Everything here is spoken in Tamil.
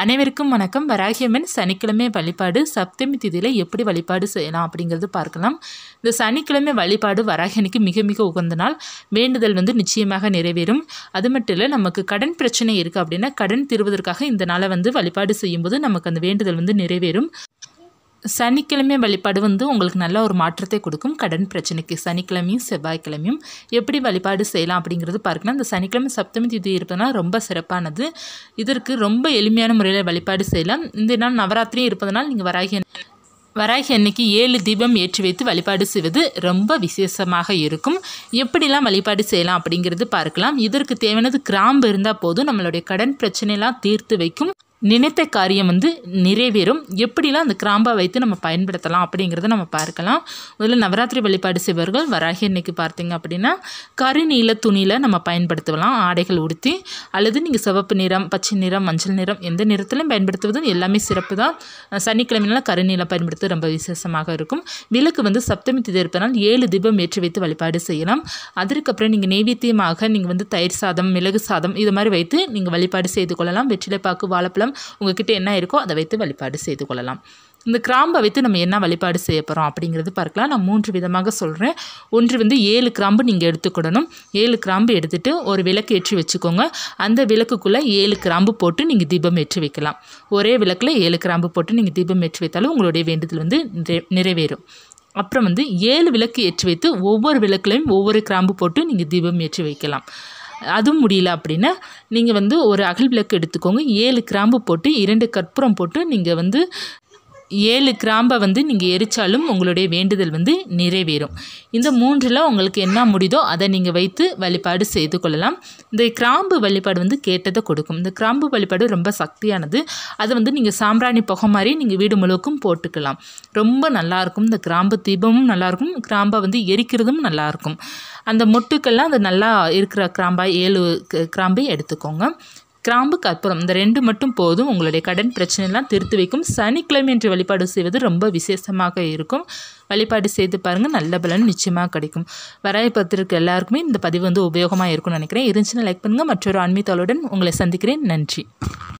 அனைவருக்கும் வணக்கம் வராகியம்மன் சனிக்கிழமை வழிபாடு சப்தமி திதியில் எப்படி வழிபாடு செய்யலாம் அப்படிங்கிறது பார்க்கலாம் இந்த சனிக்கிழமை வழிபாடு வராகியனுக்கு மிக மிக உகந்த நாள் வேண்டுதல் வந்து நிச்சயமாக நிறைவேறும் அது மட்டும் இல்லை நமக்கு கடன் பிரச்சனை இருக்குது அப்படின்னா கடன் தீர்வதற்காக இந்த நாளை வந்து வழிபாடு செய்யும்போது நமக்கு அந்த வேண்டுதல் வந்து நிறைவேறும் சனிக்கிழமை வழிபாடு வந்து உங்களுக்கு நல்ல ஒரு மாற்றத்தை கொடுக்கும் கடன் பிரச்சனைக்கு சனிக்கிழமையும் செவ்வாய்க்கிழமையும் எப்படி வழிபாடு செய்யலாம் அப்படிங்கிறது பார்க்கலாம் இந்த சனிக்கிழமை சப்தமி திதி இருப்பதுனா ரொம்ப சிறப்பானது இதற்கு ரொம்ப எளிமையான முறையில் வழிபாடு செய்யலாம் இந்த நாள் நவராத்திரி இருப்பதனால் நீங்கள் வராகி வராகி அன்னைக்கு ஏழு தீபம் ஏற்றி வைத்து வழிபாடு செய்வது ரொம்ப விசேஷமாக இருக்கும் எப்படிலாம் வழிபாடு செய்யலாம் அப்படிங்கிறது பார்க்கலாம் இதற்கு தேவையானது கிராம்பு இருந்தால் போதும் நம்மளுடைய கடன் பிரச்சனையெல்லாம் தீர்த்து வைக்கும் நினைத்த காரியம் வந்து நிறைவேறும் எப்படிலாம் அந்த கிராம்பை வைத்து நம்ம பயன்படுத்தலாம் அப்படிங்கிறத நம்ம பார்க்கலாம் முதல்ல நவராத்திரி வழிபாடு செய்பவர்கள் வராகி அன்னைக்கு பார்த்தீங்க அப்படின்னா கருநீல துணியில் நம்ம பயன்படுத்தலாம் ஆடைகள் உடுத்தி அல்லது நீங்கள் சிவப்பு நிறம் பச்சை நிறம் மஞ்சள் நிறம் எந்த நிறத்திலும் பயன்படுத்துவது எல்லாமே சிறப்பு தான் சனிக்கிழமையில கருநீலம் பயன்படுத்துவது ரொம்ப விசேஷமாக இருக்கும் விளக்கு வந்து சப்தமி திதி இருப்பதனால் ஏழு தீபம் ஏற்றி வைத்து வழிபாடு செய்யலாம் அதற்கப்புறம் நீங்கள் நெய்வேத்தியமாக நீங்கள் வந்து தயிர் சாதம் மிளகு சாதம் இது மாதிரி வைத்து நீங்கள் வழிபாடு செய்து கொள்ளலாம் வெற்றிலைப்பாக்கு வாழைப்பழம் உங்ககிட்ட என்ன இருக்கோ அதை வைத்து வழிபாடு செய்து கொள்ளலாம் இந்த கிராம்பை வைத்து நம்ம என்ன வழிபாடு செய்ய போகிறோம் அப்படிங்கிறது பார்க்கலாம் நான் மூன்று விதமாக சொல்கிறேன் ஒன்று வந்து ஏழு கிராம்பு நீங்கள் எடுத்துக்கிடணும் ஏழு கிராம்பு எடுத்துகிட்டு ஒரு விளக்கு ஏற்றி வச்சுக்கோங்க அந்த விளக்குக்குள்ளே ஏழு கிராம்பு போட்டு நீங்கள் தீபம் ஏற்றி வைக்கலாம் ஒரே விளக்கில் ஏழு கிராம்பு போட்டு நீங்கள் தீபம் ஏற்றி வைத்தாலும் உங்களுடைய வேண்டுதல் வந்து நிறை நிறைவேறும் அப்புறம் வந்து ஏழு விளக்கு ஏற்றி வைத்து ஒவ்வொரு விளக்குலையும் ஒவ்வொரு கிராம்பு போட்டு நீங்கள் தீபம் ஏற்றி வைக்கலாம் அதுவும் முடியல அப்படின்னா நீங்கள் வந்து ஒரு அகல் விளக்கு எடுத்துக்கோங்க ஏழு கிராம்பு போட்டு இரண்டு கற்பூரம் போட்டு நீங்கள் வந்து ஏழு கிராம்பை வந்து நீங்கள் எரிச்சாலும் உங்களுடைய வேண்டுதல் வந்து நிறைவேறும் இந்த மூன்றில் உங்களுக்கு என்ன முடியுதோ அதை நீங்கள் வைத்து வழிபாடு செய்து கொள்ளலாம் இந்த கிராம்பு வழிபாடு வந்து கேட்டதை கொடுக்கும் இந்த கிராம்பு வழிபாடு ரொம்ப சக்தியானது அதை வந்து நீங்கள் சாம்பிராணி புகை மாதிரி நீங்கள் வீடு முழுக்கும் போட்டுக்கலாம் ரொம்ப நல்லாயிருக்கும் இந்த கிராம்பு தீபமும் நல்லாயிருக்கும் கிராம்பை வந்து எரிக்கிறதும் நல்லாயிருக்கும் அந்த மொட்டுக்கெல்லாம் அது நல்லா இருக்கிற கிராம்பாய் ஏழு கிராம்பை எடுத்துக்கோங்க கிராம்பு கற்பூரம் இந்த ரெண்டு மட்டும் போதும் உங்களுடைய கடன் பிரச்சனைலாம் தீர்த்து வைக்கும் சனிக்கிழமை என்று வழிபாடு செய்வது ரொம்ப விசேஷமாக இருக்கும் வழிபாடு செய்து பாருங்கள் நல்ல பலன் நிச்சயமாக கிடைக்கும் வராய பத்திரிக்கை எல்லாருக்குமே இந்த பதிவு வந்து உபயோகமாக இருக்கும்னு நினைக்கிறேன் இருந்துச்சுன்னா லைக் பண்ணுங்கள் மற்றொரு ஆன்மீகத்தோளுடன் உங்களை சந்திக்கிறேன் நன்றி